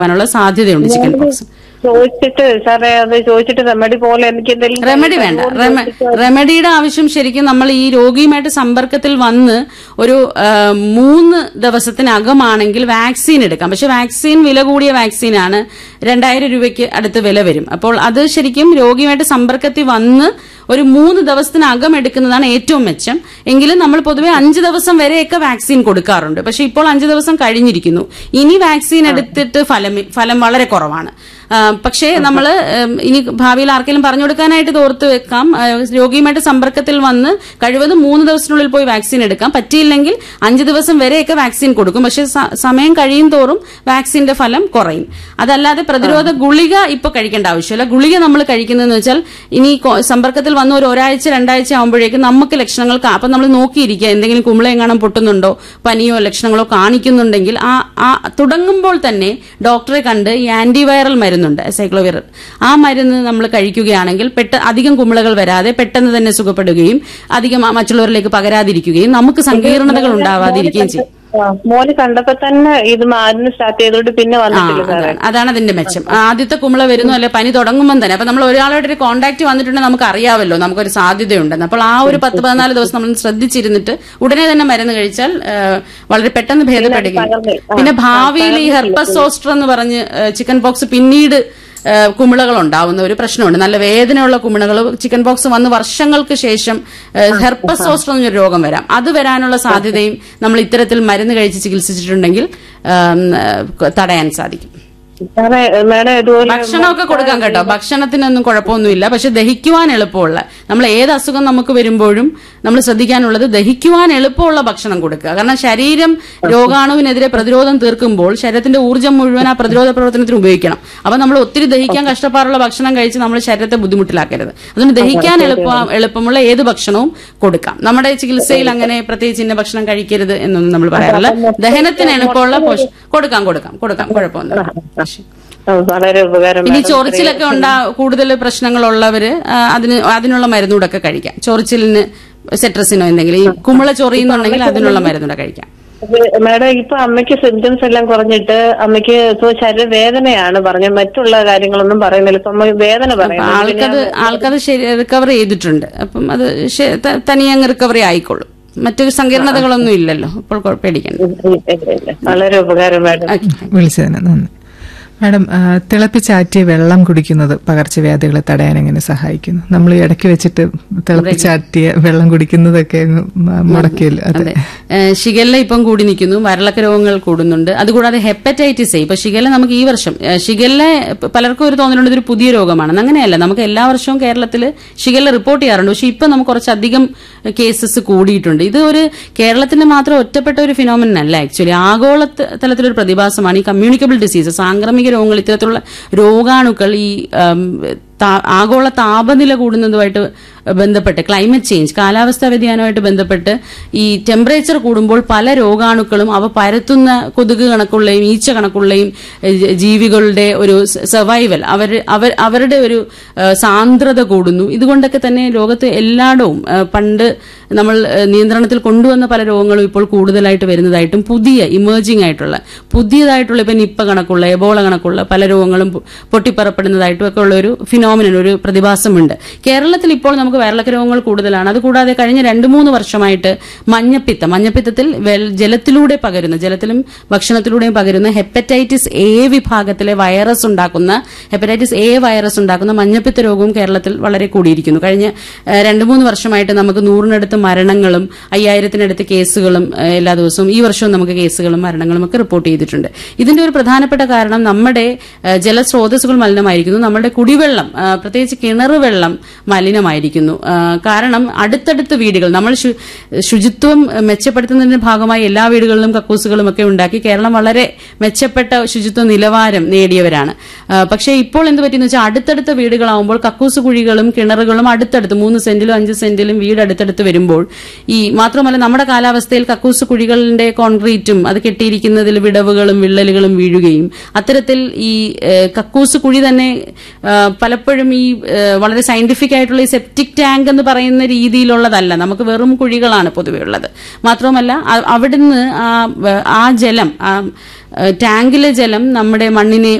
ാനുള്ള സാധ്യതയുണ്ട് chicken pox ചോദിച്ചിട്ട് സാറേ അത് ചോദിച്ചിട്ട് റെമഡി പോലെ എനിക്ക് എന്തെങ്കിലും റെമഡി വേണ്ട റെമ- റെമഡിയുടെ ആവശ്യം ശരിക്കും നമ്മൾ ഈ രോഗിയുമായിട്ട് സമ്പർക്കത്തിൽ വന്ന് ഒരു ആ, മൂന്ന് ദിവസത്തിനകമാണെങ്കിൽ വാക്സിൻ എടുക്കാം പക്ഷെ വാക്സിൻ വില കൂടിയ വാക്സിനാണ് രണ്ടായിരം രൂപയ്ക്ക് അടുത്ത് വില വരും അപ്പോൾ അത് ശരിക്കും രോഗിയുമായിട്ട് സമ്പർക്കത്തിൽ വന്ന് ഒരു മൂന്ന് ദിവസത്തിനകം എടുക്കുന്നതാണ് ഏറ്റവും മെച്ചം എങ്കിലും നമ്മൾ പൊതുവെ അഞ്ച് ദിവസം വരെയൊക്കെ വാക്സിൻ കൊടുക്കാറുണ്ട് പക്ഷെ ഇപ്പോൾ അഞ്ച് ദിവസം കഴിഞ്ഞിരിക്കുന്നു ഇനി വാക്സിൻ എടുത്തിട്ട് ഫലം ഫലം വളരെ കുറവാണ് ആ, പക്ഷേ നമ്മൾ ഇനി ഭാവിയിൽ ആർക്കെങ്കിലും പറഞ്ഞു കൊടുക്കാനായിട്ട് ഇത് ഓർത്ത് വെക്കാം ആ, രോഗിയുമായിട്ട് സമ്പർക്കത്തിൽ വന്ന് കഴിവതും മൂന്ന് ദിവസത്തിനുള്ളിൽ പോയി വാക്സിൻ എടുക്കാം പറ്റിയില്ലെങ്കിൽ അഞ്ച് ദിവസം വരെയൊക്കെ വാക്സിൻ കൊടുക്കും പക്ഷേ സ- സമയം കഴിയും തോറും വാക്സിന്റെ ഫലം കുറയും അതല്ലാതെ പ്രതിരോധ ഗുളിക ഇപ്പൊ കഴിക്കേണ്ട ആവശ്യമില്ല ഗുളിക നമ്മൾ കഴിക്കുന്നതെന്ന് വെച്ചാൽ ഇനി കൊ- സമ്പർക്കത്തിൽ വന്ന ഒരു ഒരാഴ്ച രണ്ടാഴ്ച ആകുമ്പോഴേക്കും നമുക്ക് ലക്ഷണങ്ങൾ കാ- അപ്പൊ നമ്മൾ നോക്കിയിരിക്കുക എന്തെങ്കിലും കുമ്പളെങ്ങാനും പൊട്ടുന്നുണ്ടോ പനിയോ ലക്ഷണങ്ങളോ കാണിക്കുന്നുണ്ടെങ്കിൽ ആ ആ തുടങ്ങുമ്പോൾ തന്നെ ഡോക്ടറെ കണ്ട് ഈ ആന്റിവൈറൽ മരുന്നുണ്ട് സൈക്ലോവിറൽ ആ മരുന്ന് നമ്മൾ കഴിക്കുകയാണെങ്കിൽ പെട്ട അധികം കുമിളകൾ വരാതെ പെട്ടെന്ന് തന്നെ സുഖപ്പെടുകയും അധികം ആ മറ്റുള്ളവരിലേക്ക് പകരാതിരിക്കുകയും നമുക്ക് സങ്കീർണതകൾ ഉണ്ടാവാതിരിക്കുകയും ചെയ്യും ആ, മോന് കണ്ടപ്പോ തന്നെ ഇത് മരുന്ന് സ്റ്റാർട്ട് ചെയ്തോണ്ട് പിന്നെ ആ, വന്നിട്ടില്ല സാറേ അതാണ് അതാണ് അതിന്റെ മെച്ചം ആദ്യത്തെ കുമിള വരുന്നു അല്ലെ പനി തുടങ്ങുമ്പോൾ തന്നെ അപ്പൊ നമ്മൾ ഒരാളായിട്ട് ഒരു കോൺടാക്ട് വന്നിട്ടുണ്ടെങ്കിൽ നമുക്ക് അറിയാമല്ലോ നമുക്കൊരു സാധ്യതയുണ്ടെന്ന് അപ്പോൾ ആ ഒരു പത്ത് പതിനാല് ദിവസം നമ്മൾ ശ്രദ്ധിച്ചിരുന്നിട്ട് ഉടനെ തന്നെ മരുന്ന് കഴിച്ചാൽ ആ, വളരെ പെട്ടെന്ന് ഭേദപ്പെടുകയും പകർന്ന്, ആ, പിന്നെ ഭാവിയിൽ ഈ ഹെർപ്പസ് സോസ്റ്റർ എന്ന് പറഞ്ഞ് ചിക്കൻ പോക്സ് പിന്നീട് ആ, കുമിളകൾ ഉണ്ടാവുന്ന ഒരു പ്രശ്നമുണ്ട് നല്ല വേദനയുള്ള കുമിളകൾ ചിക്കൻ പോക്സ് വന്ന് വർഷങ്ങൾക്ക് ശേഷം ഹെർപ്പസ് സോസ്റ്റർ എന്നൊരു രോഗം വരാം അത് വരാനുള്ള സാധ്യതയും നമ്മൾ ഇത്തരത്തിൽ മരുന്ന് കഴിച്ച് ചികിത്സിച്ചിട്ടുണ്ടെങ്കിൽ ആം, ആ, തടയാൻ സാധിക്കും സാറേ മേഡം ഇതുപോലെ ഭക്ഷണമൊക്കെ കൊടുക്കാം കേട്ടോ ഭക്ഷണത്തിനൊന്നും കുഴപ്പമൊന്നുമില്ല പക്ഷെ ദഹിക്കുവാൻ എളുപ്പമുള്ള നമ്മൾ ഏത് അസുഖം നമുക്ക് വരുമ്പോഴും നമ്മൾ ശ്രദ്ധിക്കാനുള്ളത് ദഹിക്കുവാൻ എളുപ്പമുള്ള ഭക്ഷണം കൊടുക്കുക കാരണം ശരീരം രോഗാണുവിനെതിരെ പ്രതിരോധം തീർക്കുമ്പോൾ ശരീരത്തിന്റെ ഊർജ്ജം മുഴുവൻ ആ പ്രതിരോധ പ്രവർത്തനത്തിന് ഉപയോഗിക്കണം അപ്പൊ നമ്മൾ ഒത്തിരി ദഹിക്കാൻ കഷ്ടപ്പാടുള്ള ഭക്ഷണം കഴിച്ച് നമ്മൾ ശരീരത്തെ ബുദ്ധിമുട്ടിലാക്കരുത് അതുകൊണ്ട് ദഹിക്കാൻ എളുപ്പ എളുപ്പമുള്ള ഏത് ഭക്ഷണവും കൊടുക്കാം നമ്മുടെ ചികിത്സയിൽ അങ്ങനെ പ്രത്യേകിച്ച് ഇന്ന ഭക്ഷണം കഴിക്കരുത് എന്നൊന്നും നമ്മൾ പറയാറില്ല ദഹനത്തിന് എളുപ്പമുള്ള പോഷ- കൊടുക്കാം കൊടുക്കാം കൊടുക്കാം കുഴപ്പമൊന്നുമില്ല ആ, വളരെ ഉപകാരം ഇനി madam. ചൊറിച്ചിലൊക്കെ ഉണ്ടാ കൂടുതൽ പ്രശ്നങ്ങളുള്ളവര് ആ, അതിന് അതിനുള്ള മരുന്നൂടൊക്കെ കഴിക്കാം ചൊറിച്ചിലിന് സെട്രസിനോ എന്തെങ്കിലും ഈ കുമിള ചൊറിയുന്നുണ്ടെങ്കിൽ അതിനുള്ള മരുന്നൂടെ കഴിക്കാം ഇത് മേഡം ഇപ്പൊ അമ്മയ്ക്ക് സിംറ്റംസ് എല്ലാം കുറഞ്ഞിട്ട് അമ്മയ്ക്ക് ഇപ്പൊ ശരീരവേദനയാണ് പറഞ്ഞത് മറ്റുള്ള കാര്യങ്ങളൊന്നും പറയുന്നില്ല ഇപ്പൊ അമ്മ വേദന അപ്പൊ പറയുന്നു ആൾക്കത് ആൾക്കത് ശരി റിക്കവർ ചെയ്തിട്ടുണ്ട് അപ്പം അത് ശ- ത- തനിയെ അങ്ങ് റിക്കവറി ആയിക്കോളും മറ്റു സങ്കീർണതകളൊന്നും ഇല്ലല്ലോ അപ്പോൾ പേടിക്കണ്ട വളരെ ഉപകാരം മേഡം ഓക്കെ വിളിച്ചതിന് നന്ദി മാഡം ആ, തിളപ്പിച്ചാറ്റിയ വെള്ളം കുടിക്കുന്നത് പകർച്ചവ്യാധികളെ തടയാൻ എങ്ങനെ സഹായിക്കുന്നു നമ്മൾ ഈ ഇടയ്ക്ക് വെച്ചിട്ട് തിളപ്പിച്ചാറ്റിയ വെള്ളം കുടിക്കുന്നതൊക്കെ അങ്ങ് മ- മുടക്കിയല്ലോ അതെ അതെ ഏഹ് ഷിഗല്ല ഇപ്പം കൂടി നിൽക്കുന്നു വരളക്ക രോഗങ്ങൾ കൂടുന്നുണ്ട് അതുകൂടാതെ ഹെപ്പറ്റൈറ്റിസ് എ ഇപ്പൊ ഷിഗല്ല നമുക്ക് ഈ വർഷം ഏഹ് ഷിഗല്ല പ- പലർക്കും ഒരു തോന്നലുണ്ട് ഇതൊരു പുതിയ രോഗമാണെന്ന് അങ്ങനെയല്ല നമുക്ക് എല്ലാ വർഷവും കേരളത്തിൽ ഷിഗല്ല റിപ്പോർട്ട് ചെയ്യാറുണ്ട് പക്ഷെ ഇപ്പൊ നമുക്ക് കുറച്ചധികം കേസസ് കൂടിയിട്ടുണ്ട് ഇത് ഒരു കേരളത്തിന്റെ മാത്രം ഒറ്റപ്പെട്ട ഒരു ഫിനോമിനൻ അല്ല ആക്ച്വലി ആഗോള ത- തലത്തിലൊരു പ്രതിഭാസമാണ് ഈ കമ്മ്യൂണിക്കബിൾ ഡിസീസ് സാംക്രമിക രോഗങ്ങൾ ഇത്തരത്തിലുള്ള രോഗാണുക്കൾ ഈ ഉം, താ- ആഗോള താപനില കൂടുന്നതുമായിട്ട് ബന്ധപ്പെട്ട് ക്ലൈമറ്റ് ചേഞ്ച് കാലാവസ്ഥാ വ്യതിയാനവുമായിട്ട് ബന്ധപ്പെട്ട് ഈ ടെമ്പറേച്ചർ കൂടുമ്പോൾ പല രോഗാണുക്കളും അവ പരത്തുന്ന കൊതുക് കണക്കുള്ളയും ഈച്ച കണക്കുള്ളയും ഏഹ്, ജ- ജീവികളുടെ ഒരു സർവൈവൽ അവർ അവർ അവരുടെ ഒരു ഏഹ്, സാന്ദ്രത കൂടുന്നു ഇതുകൊണ്ടൊക്കെ തന്നെ ലോകത്ത് എല്ലായിടവും ഏഹ്, പണ്ട് നമ്മൾ ഏഹ്, നിയന്ത്രണത്തിൽ കൊണ്ടുവന്ന പല രോഗങ്ങളും ഇപ്പോൾ കൂടുതലായിട്ട് വരുന്നതായിട്ടും പുതിയ ഇമേർജിംഗ് ആയിട്ടുള്ള പുതിയതായിട്ടുള്ള ഇപ്പൊ നിപ്പ കണക്കുള്ള എബോള കണക്കുള്ള പല രോഗങ്ങളും പൊ- പൊട്ടിപ്പറപ്പെടുന്നതായിട്ടും ഒക്കെ ഉള്ള ഒരു ഫിനോമിനൻ ഒരു പ്രതിഭാസമുണ്ട് കേരളത്തിൽ ഇപ്പോൾ നമുക്ക് വയറിളക്ക രോഗങ്ങൾ കൂടുതലാണ് അതുകൂടാതെ കഴിഞ്ഞ രണ്ട് മൂന്ന് വർഷമായിട്ട് മഞ്ഞപ്പിത്തം മഞ്ഞപ്പിത്തത്തിൽ വെൽ- ജലത്തിലൂടെ പകരുന്ന ജലത്തിലും ഭക്ഷണത്തിലൂടെയും പകരുന്ന ഹെപ്പറ്റൈറ്റിസ് എ വിഭാഗത്തിലെ വൈറസ് ഉണ്ടാക്കുന്ന ഹെപ്പറ്റൈറ്റിസ് എ വൈറസ് ഉണ്ടാക്കുന്ന മഞ്ഞപ്പിത്ത രോഗവും കേരളത്തിൽ വളരെ കൂടിയിരിക്കുന്നു കഴിഞ്ഞ ഏഹ്, രണ്ട് മൂന്ന് വർഷമായിട്ട് നമുക്ക് നൂറിനടുത്ത് മരണങ്ങളും അയ്യായിരത്തിനടുത്ത് കേസുകളും ഏഹ്, എല്ലാ ദിവസവും ഈ വർഷവും നമുക്ക് കേസുകളും മരണങ്ങളും ഒക്കെ റിപ്പോർട്ട് ചെയ്തിട്ടുണ്ട് ഇതിന്റെ ഒരു പ്രധാനപ്പെട്ട കാരണം നമ്മുടെ ഏഹ്, ജലസ്രോതസ്സുകൾ മലിനമായിരിക്കുന്നു നമ്മുടെ കുടിവെള്ളം ഏഹ്, പ്രത്യേകിച്ച് കിണർ വെള്ളം മലിനമായിരിക്കുന്നു ഏഹ്, കാരണം അടുത്തടുത്ത് വീടുകൾ നമ്മൾ ശു- ശുചിത്വം മെച്ചപ്പെടുത്തുന്നതിന്റെ ഭാഗമായി എല്ലാ വീടുകളിലും കക്കൂസുകളും ഒക്കെ ഉണ്ടാക്കി കേരളം വളരെ മെച്ചപ്പെട്ട ശുചിത്വ നിലവാരം നേടിയവരാണ് ഏഹ്, പക്ഷേ ഇപ്പോൾ എന്ത് പറ്റിയെന്ന് വെച്ചാൽ അടുത്തടുത്ത വീടുകളാവുമ്പോൾ കക്കൂസ് കുഴികളും കിണറുകളും അടുത്തടുത്ത് മൂന്ന് സെന്റിലും അഞ്ച് സെന്റിലും വീട് അടുത്തടുത്ത് വരുമ്പോൾ ഈ മാത്രമല്ല നമ്മുടെ കാലാവസ്ഥയിൽ കക്കൂസ് കുഴികളുടെ കോൺക്രീറ്റും അത് കെട്ടിയിരിക്കുന്നതിൽ വിടവുകളും വിള്ളലുകളും വീഴുകയും അത്തരത്തിൽ ഈ ഏഹ്, കക്കൂസ് കുഴി തന്നെ ഏഹ്, പലപ്പോഴും ഈ ഏഹ്, വളരെ സയന്റിഫിക് ആയിട്ടുള്ള ഈ സെപ്റ്റിക് സെപ്റ്റിക് ടാങ്ക് എന്ന് പറയുന്ന രീതിയിലുള്ളതല്ല നമുക്ക് വെറും കുഴികളാണ് പൊതുവെ ഉള്ളത് മാത്രവുമല്ല അ- അവിടുന്ന് ആ വ- ആ ജലം ആ ഏഹ് ടാങ്കിലെ ജലം നമ്മുടെ മണ്ണിനെ